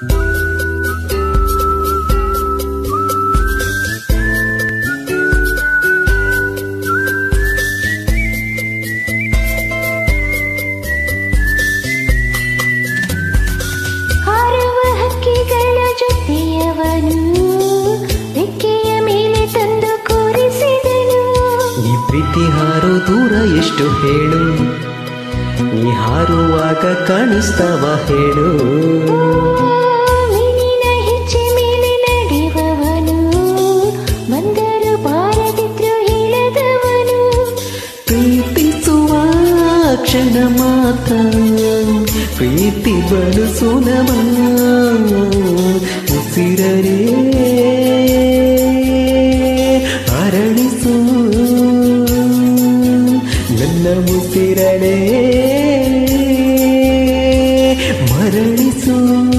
ಹಾರುವ ಹಕ್ಕಿಗಳ ಜೊತೆಯವನು ರೆಕ್ಕೆಯ ಮೇಲೆ ತಂದು ಕೂರಿಸಿದನು ಈ ಪ್ರೀತಿ ಹಾರೋ ದೂರ ಎಷ್ಟು ಹೇಳು ನೀ ಹಾರುವಾಗ ಕಾಣಿಸ್ತಾವ ಹೇಳು ಮೀನಿನ ಹೆಜ್ಜೆ ಮೇಲೆ ನಡೆಯುವವನು ಬಂದರು ಬಾರದಿದ್ರು ಹೇಳದವನು ಪ್ರೀತಿಸುವ ಕ್ಷಣ ಮಾತ್ರ ಪ್ರೀತಿ ಬಳಸುನವ ಉಸಿರರೇ ಅರಳಿಸು ನನ್ನ ಉಸಿರನೇ ಮರಳಿಸು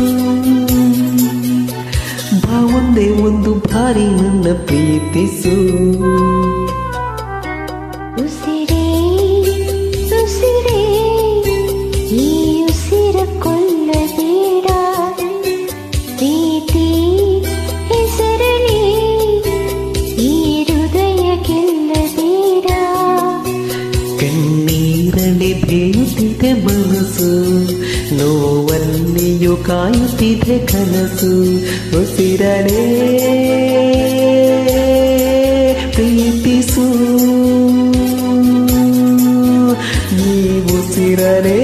ಬಾ ಒಂದೇ ಒಂದು ಬಾರಿ ನನ್ನ ಪ್ರೀತಿಸು ಉಸಿರೇ ಉಸಿರೇ ಈ ಉಸಿರ ಕೊಲ್ಲಬೇಡ ಪ್ರೀತಿ ಹೆಸರಲಿ ಈ ಹೃದಯ ಗೆಲ್ಲಬೇಡ ಕಣ್ಣೀರಲಿ ಬೇಯುತ್ತಿದೆ ಮನಸ್ಸು ನೋವಲ್ಲಿಯೂ ಕಾಯುತ್ತಿದೆ ಕನಸು ಉಸಿರನೇ ಪ್ರೀತಿಸು ಈ ಉಸಿರನೇ